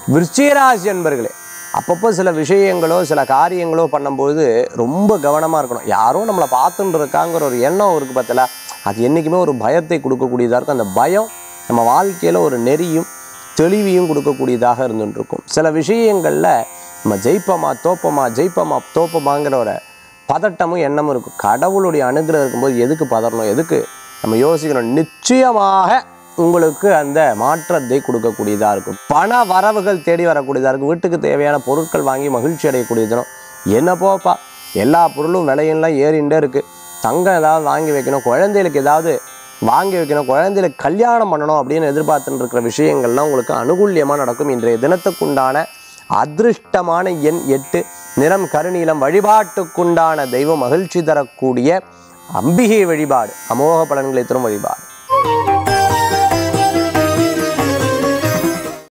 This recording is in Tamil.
விருச்சிகராசி என்பர்களே அப்பப்போ சில விஷயங்களோ சில காரியங்களோ பண்ணும்போது ரொம்ப கவனமாக இருக்கணும் யாரோ நம்மளை பார்த்துட்டு இருக்காங்கிற ஒரு எண்ணம் இருக்குது பார்த்தல அது என்றைக்குமே ஒரு பயத்தை கொடுக்கக்கூடியதாக இருக்கும் அந்த பயம் நம்ம வாழ்க்கையில் ஒரு நெறியும் தெளிவையும் கொடுக்கக்கூடியதாக இருந்துட்டு இருக்கும் சில விஷயங்களில் நம்ம ஜெயிப்போமா தோப்போமா ஜெயிப்போமா தோப்போமாங்கிற ஒரு பதட்டமும் எண்ணமும் இருக்கும் கடவுளுடைய அனுகிரகம் இருக்கும்போது எதுக்கு பதறணும் எதுக்கு நம்ம யோசிக்கணும் நிச்சயமாக உங்களுக்கு அந்த மாற்றத்தை கொடுக்கக்கூடியதாக இருக்கும் பண வரவுகள் தேடி வரக்கூடியதாக இருக்கும் வீட்டுக்கு தேவையான பொருட்கள் வாங்கி மகிழ்ச்சி அடையக்கூடியதுனும் என்ன போப்பா எல்லா பொருளும் விலையெல்லாம் ஏறிண்டே இருக்குது தங்கம் ஏதாவது வாங்கி வைக்கணும் குழந்தைகளுக்கு ஏதாவது வாங்கி வைக்கணும் குழந்தைகளுக்கு கல்யாணம் பண்ணணும் அப்படின்னு எதிர்பார்த்துட்டு இருக்கிற விஷயங்கள்லாம் உங்களுக்கு அனுகூல்யமாக நடக்கும் இன்றைய தினத்துக்குண்டான அதிருஷ்டமான எண் எட்டு நிறம் கருநீலம் வழிபாட்டுக்குண்டான தெய்வம் மகிழ்ச்சி தரக்கூடிய அம்பிகை வழிபாடு அமோக பலன்களை தரும் வழிபாடு